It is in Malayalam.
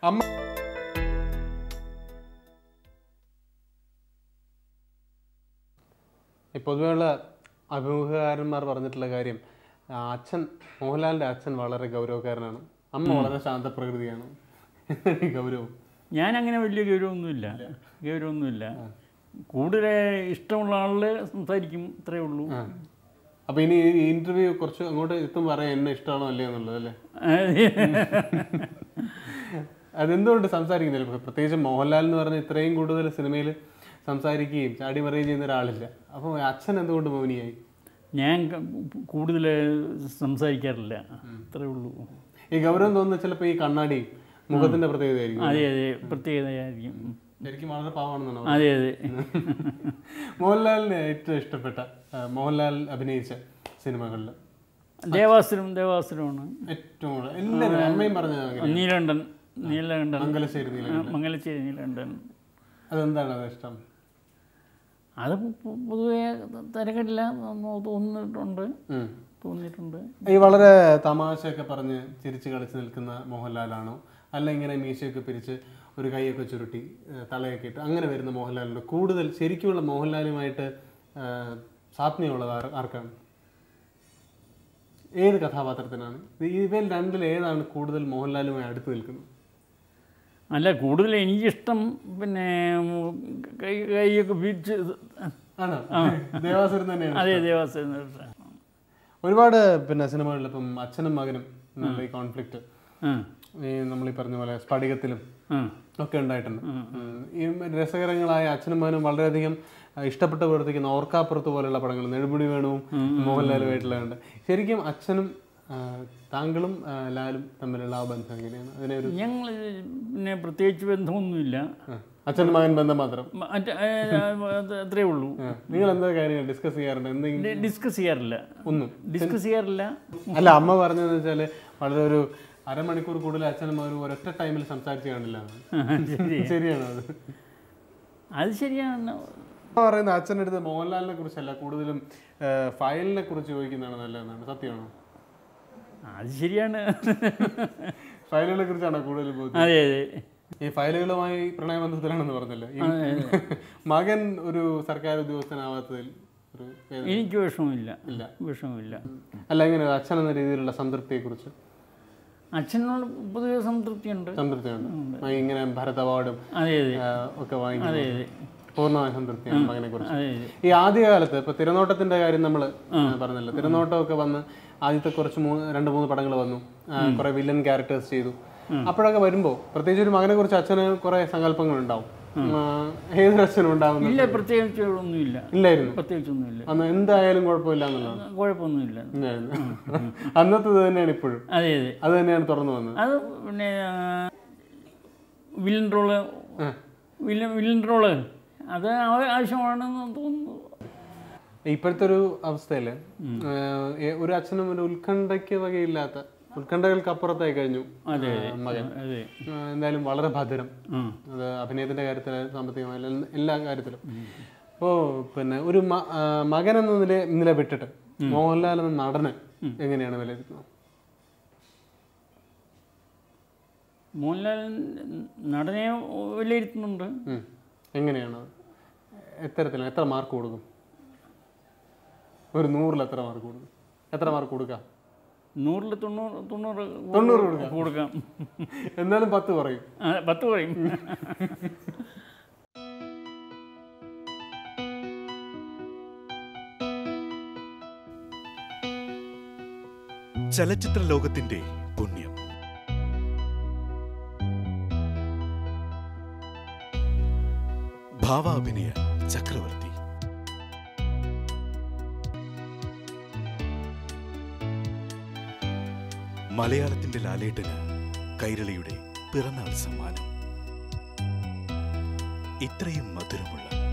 അമ്മ ഈ പൊതുവെയുള്ള അഭിമുഖകാരന്മാർ പറഞ്ഞിട്ടുള്ള കാര്യം ആ, അച്ഛൻ മോഹൻലാലിന്റെ അച്ഛൻ വളരെ ഗൗരവക്കാരനാണ് അമ്മ വളരെ ശാന്തപ്രകൃതിയാണ് എന്താണ് ഈ ഗൗരവം ഞാൻ അങ്ങനെ വലിയ ഗൗരവമൊന്നുമില്ല ഗൗരവമൊന്നുമില്ല കൂടുതൽ ഇഷ്ടമുള്ള ആളിൽ സംസാരിക്കും ഇത്രയേ ഉള്ളൂ ആ. അപ്പൊ ഇനി ഈ ഇന്റർവ്യൂ കുറച്ച് അങ്ങോട്ട് എത്തും പറയാം എന്നെ ഇഷ്ടമാണോ അല്ലയോ എന്നുള്ളത് അല്ലേ അതെന്തുകൊണ്ട് സംസാരിക്കുന്നില്ല ഇപ്പൊ പ്രത്യേകിച്ച് മോഹൻലാൽ എന്ന് പറഞ്ഞ ഇത്രയും കൂടുതൽ സിനിമയിൽ സംസാരിക്കുകയും ചാടി മറിയുകയും ചെയ്യുന്ന ഒരാളില്ല അപ്പോൾ അച്ഛൻ എന്തുകൊണ്ട് മൗനിയായി ഞാൻ കൂടുതൽ സംസാരിക്കാറില്ല അത്രേ ഉള്ളൂ ഈ ഗൗരവം തോന്നുന്ന ചിലപ്പോൾ ഈ കണ്ണാടി മുഖത്തിന്റെ പ്രത്യേകതയായിരിക്കും അതെ അതെ പ്രത്യേകതയായിരിക്കും ശരിക്കും വളരെ പാവമാണെന്നാണ് അതെ അതെ മോഹൻലാലിന് ഏറ്റവും ഇഷ്ടപ്പെട്ട ആ, മോഹൻലാൽ അഭിനയിച്ച സിനിമകളിൽ ദേവാസുരം ദേവാസുരമാണ് ഏറ്റവും കൂടുതൽ എല്ലാവരും അമ്മയും പറഞ്ഞത് അങ്ങനെ നീലകണ്ഠൻ നീലകണ്ഠൻ മംഗലശ്ശേരി നീല ആ, മംഗലശ്ശേരി നീലകണ്ഠൻ അതെന്താണ് അത് ഇഷ്ടം അത് പൊ- പൊതുവേ തിരക്കില്ല തോന്നിയിട്ടുണ്ട് ഉം. തോന്നിയിട്ടുണ്ട് ഈ വളരെ തമാശയൊക്കെ പറഞ്ഞ് ചിരിച്ച് കളിച്ച് നിൽക്കുന്ന മോഹൻലാലാണോ അല്ല ഇങ്ങനെ മീശയൊക്കെ പിരിച്ച് ഒരു കൈയൊക്കെ ചുരുട്ടി ഏഹ് തലയൊക്കെ ഇട്ട് അങ്ങനെ വരുന്ന മോഹൻലാലിൻ്റെ കൂടുതൽ ശരിക്കുമുള്ള മോഹൻലാലുമായിട്ട് ഏഹ് സാത്മ്യമുള്ളത് ആർ ആർക്കാണ് ഏത് കഥാപാത്രത്തിനാണ് ഇത് ഇവയിൽ രണ്ടിൽ ഏതാണ് കൂടുതൽ മോഹൻലാലുമായി അടുത്ത് നിൽക്കുന്നത് അല്ല കൂടുതൽ എനിക്കിഷ്ടം പിന്നെ കൈ കൈയൊക്കെ പിരിച്ച് ആണോ ദേവാസുരം തന്നെയാണ് അതെ ദേവാസുരം ഒരുപാട് പിന്നെ സിനിമകളിൽ ഇപ്പം അച്ഛനും മകനും എന്നുള്ള ഈ കോൺഫ്ലിക്റ്റ് ആ ഈ നമ്മൾ ഈ പറഞ്ഞ പോലെ സ്ഫടികത്തിലും ആ ഒക്കെ ഉണ്ടായിട്ടുണ്ട് ഉം. ഈ രസകരങ്ങളായ അച്ഛനും മകനും വളരെയധികം ആ, ഇഷ്ടപ്പെട്ട് പ്രവർത്തിക്കുന്ന ഓർക്കാപ്പുറത്ത് പോലെയുള്ള പടങ്ങൾ നെടുമുടി വേണുവും മോഹൻലാലുമായിട്ടുള്ള ഉണ്ട് ശരിക്കും അച്ഛനും ആ, താങ്കളും ആ, ലാലും തമ്മിലുള്ള ആ ബന്ധം എങ്ങനെയാണ് അതിനെ ഒരു ഞങ്ങൾ പിന്നെ പ്രത്യേകിച്ച് ബന്ധമൊന്നുമില്ല ആ, അച്ഛനും മകൻ ബന്ധം മാത്രം മറ്റേ അത് അത്രേ ഉള്ളൂ ആ, നിങ്ങൾ എന്താ കാര്യങ്ങൾ ഡിസ്കസ് ചെയ്യാറുണ്ട് എന്തെങ്കിലും ഡി- ഡിസ്കസ് ചെയ്യാറില്ല ഒന്നും ഡിസ്കസ് ചെയ്യാറില്ല അല്ല അമ്മ പറഞ്ഞതെന്ന് വെച്ചാല് വളരെ ഒരു അരമണിക്കൂർ കൂടുതൽ അച്ഛനും മകനും ഒരൊറ്റ ടൈമിൽ സംസാരിച്ച് കാണില്ല ശരി ശരിയാണോ അത് അത് ശരിയാണ് അമ്മ പറയുന്ന അച്ഛൻ്റെ അടുത്ത് മോഹൻലാലിനെ കുറിച്ചല്ല കൂടുതലും ആ, ഫയലിനെ കുറിച്ച് ചോദിക്കുന്നതാണ് നല്ലതെന്നാണ് സത്യമാണോ അത് ശരിയാണ് ഫയലുകളെ കുറിച്ചാണോ കൂടുതൽ ബോധ്യം അതെ അതെ ഈ ഫയലുകളുമായി പ്രണയബന്ധത്തിലാണെന്ന് പറഞ്ഞല്ലോ ഈ മകൻ ഒരു സർക്കാർ ഉദ്യോഗസ്ഥനാവാത്തതിൽ ഒരു വേദന എനിക്ക് വിഷമമില്ല ഇല്ല വിഷമമില്ല അല്ല എങ്ങനെ അച്ഛൻ എന്ന രീതിയിലുള്ള സംതൃപ്തിയെ കുറിച്ച് അച്ഛനോട് പൊതുവെ സംതൃപ്തിയുണ്ട് സംതൃപ്തിയുണ്ട് ആ, ഇങ്ങനെ ഭരത് അവാർഡും അതെ അതെ ആ, ഒക്കെ വാങ്ങിക്കുന്നത് അതെ അതെ പൂർണ്ണമായ സംതൃപ്തിയാണ് മകനെ കുറിച്ച് അതെ അതെ ഈ ആദ്യകാലത്ത് ഇപ്പൊ തിരനോട്ടത്തിന്റെ കാര്യം നമ്മൾ പറഞ്ഞല്ലോ തിരനോട്ടമൊക്കെ വന്ന് ആദ്യത്തെ കുറച്ച് മൂന്ന് രണ്ട് മൂന്ന് പടങ്ങൾ വന്നു ആ, കുറെ വില്ലൻ ക്യാരക്ടേഴ്സ് ചെയ്തു അപ്പോഴൊക്കെ വരുമ്പോൾ പ്രത്യേകിച്ച് ഒരു മകനെ കുറിച്ച് അച്ഛന് കുറെ സങ്കല്പങ്ങൾ ഉണ്ടാവും ആ, ഏതൊരു അച്ഛനും ഉണ്ടാവുന്നു ഇല്ല പ്രത്യേകിച്ച് ഒന്നുമില്ല ഇല്ലായിരുന്നു പ്രത്യേകിച്ചൊന്നുമില്ല അന്ന് എന്തായാലും കുഴപ്പമില്ല എന്നുള്ളതാണ് കുഴപ്പമൊന്നുമില്ല ഇല്ലായിരുന്നു. അന്നത്തേത് തന്നെയാണ് ഇപ്പോഴും അതെ അതെ അത് തന്നെയാണ് തുറന്നു വന്നത് അത് പിന്നെ villain role villain villain role അത് ആവ- ആവശ്യമാണെന്ന് തോന്നുന്നു ഇപ്പോഴത്തെ ഒരു അവസ്ഥയില് ഏഹ്, ഒരു അച്ഛനും ഒരു ഉത്കണ്ഠയ്ക്ക് വകയില്ലാത്ത ഉത്കണ്ഠകൾക്ക് അപ്പുറത്തായി കഴിഞ്ഞു അതെ ആ, മകൻ അതെ ആ, എന്തായാലും വളരെ ഭദ്രം ഉം. അത് അഭിനയത്തിന്റെ കാര്യത്തിലും സാമ്പത്തികമായാലും എല്ലാ- എല്ലാ കാര്യത്തിലും അപ്പോൾ പിന്നെ ഒരു മ- ആ, മകൻ എന്ന നില നില വിട്ടിട്ട് മോഹൻലാൽ എന്ന നടന് എങ്ങനെയാണ് വിലയിരുത്തുന്നത് മോഹൻലാൽ നടനെ വിലയിരുത്തുന്നുണ്ട് ഉം. എങ്ങനെയാണ് അത്? എത്തരത്തിലാണ് എത്ര മാർക്ക് കൊടുക്കും ഒരു നൂറിൽ എത്ര മാർക്ക് കൊടുക്കും എത്ര മാർക്ക് കൊടുക്കാം നൂറിൽ തൊണ്ണൂറ് തൊണ്ണൂറ് തൊണ്ണൂറ് കൊടുക്കാം. കൊടുക്കാം എന്നാലും പത്ത് പറയും ആ, പത്ത് പറയും ചലച്ചിത്ര ലോകത്തിന്റെ പുണ്യം ഭാവാഭിനയ ചക്രവർത്തി മലയാളത്തിന്റെ ലാലേട്ടന് കൈരളിയുടെ പിറന്നാൾ സമ്മാനം ഇത്രയും മധുരമുള്ള